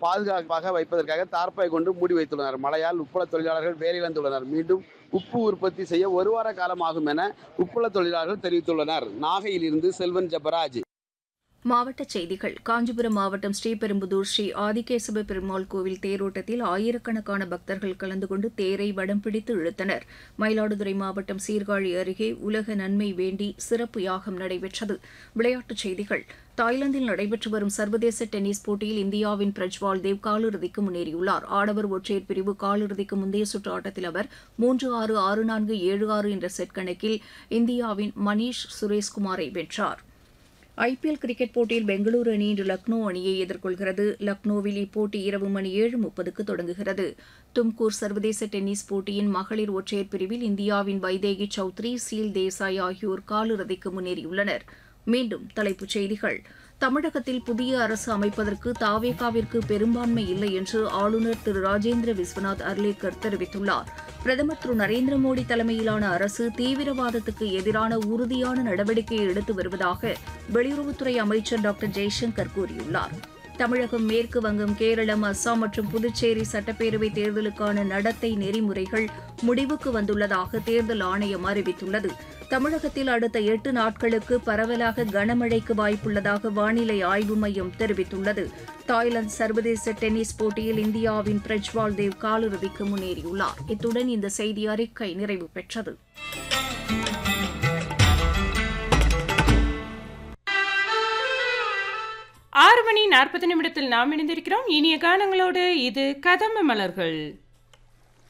பாதுகாப்பாக வைப்பதற்காக தார்ப்பாய் கொண்டு மூடி வைத்துள்ளனர் மழையால் உப்பள தொழிலாளர்கள் வேலையிழந்துள்ளனர் மீண்டும் உப்பு உற்பத்தி செய்ய ஒரு வார காலம் ஆகும் என உப்பள தொழிலாளர்கள் தெரிவித்துள்ளனர் நாகையிலிருந்து செல்வன் ஜபராஜ் மாவட்டச் செய்திகள் காஞ்சிபுரம் மாவட்டம் ஸ்ரீபெரும்புதூர் ஸ்ரீ ஆதிகேசவ பெருமாள் கோவில் தேரோட்டத்தில் ஆயிரக்கணக்கான பக்தர்கள் கலந்து கொண்டு தேரை வடம் பிடித்து இழுத்தனர் மயிலாடுதுறை மாவட்டம் சீர்காழி அருகே உலக நன்மை வேண்டி சிறப்பு யாகம் நடைபெற்றது விளையாட்டுச் செய்திகள் தாய்லாந்தில் நடைபெற்று வரும் சர்வதேச டென்னிஸ் போட்டியில் இந்தியாவின் பிரஜ்வால் தேவ் காலிறுதிக்கு முன்னேறியுள்ளார் ஆடவர் ஒற்றையர் பிரிவு காலிறுதிக்கு முந்தைய சுற்று ஆட்டத்தில் அவர் மூன்று ஆறு ஆறு நான்கு ஏழு ஆறு என்ற செட் கணக்கில் இந்தியாவின் மணீஷ் சுரேஷ்குமாரை வென்றார் ஐபிஎல் கிரிக்கெட் போட்டியில் பெங்களூரு அணி இன்று லக்னோ அணியை எதிர்கொள்கிறது லக்னோவில் இப்போட்டி இரவு மணி ஏழு முப்பதுக்கு தொடங்குகிறது தும்கூர் சர்வதேச டென்னிஸ் போட்டியின் மகளிர் ஒற்றையர் பிரிவில் இந்தியாவின் வைதேகி சௌத்ரி சீல் தேசாய் ஆகியோர் காலிறுதிக்கு முன்னேறியுள்ளனர் மீண்டும் தலைப்புச் செய்திகள் தமிழகத்தில் புதிய அரசு அமைப்பதற்கு தாவேகாவிற்கு பெரும்பான்மை இல்லை என்று ஆளுநர் திரு ராஜேந்திர விஸ்வநாத் அர்லேக்கர் தெரிவித்துள்ளார் பிரதமர் திரு நரேந்திர மோடி தலைமையிலான அரசு தீவிரவாதத்துக்கு எதிரான உறுதியான நடவடிக்கையை எடுத்து வருவதாக வெளியுறவுத்துறை அமைச்சர் டாக்டர் ஜெய்சங்கர் கூறியுள்ளார் தமிழகம் மேற்கு வங்கம் கேரளம் அஸ்ஸாம் மற்றும் புதுச்சேரி சட்டப்பேரவை தேர்தலுக்கான நடத்தை நெறிமுறைகள் முடிவுக்கு வந்துள்ளதாக தேர்தல் ஆணையம் அறிவித்துள்ளது தமிழகத்தில் அடுத்த எட்டு நாட்களுக்கு பரவலாக கனமழைக்கு வாய்ப்புள்ளதாக வானிலை ஆய்வு மையம் தெரிவித்துள்ளது தாய்லாந்து சர்வதேச டென்னிஸ் போட்டியில் இந்தியாவின் பிரஜ்வால் தேவ் காலிறுதிக்கு முன்னேறியுள்ளார் இத்துடன் இந்த செய்தி அறிக்கை நிறைவு பெற்றது ஆறு மணி நாற்பது நிமிடத்தில் நாம் இணைந்திருக்கிறோம் இனிய கானங்களோடு இது கதம்ப மலர்கள்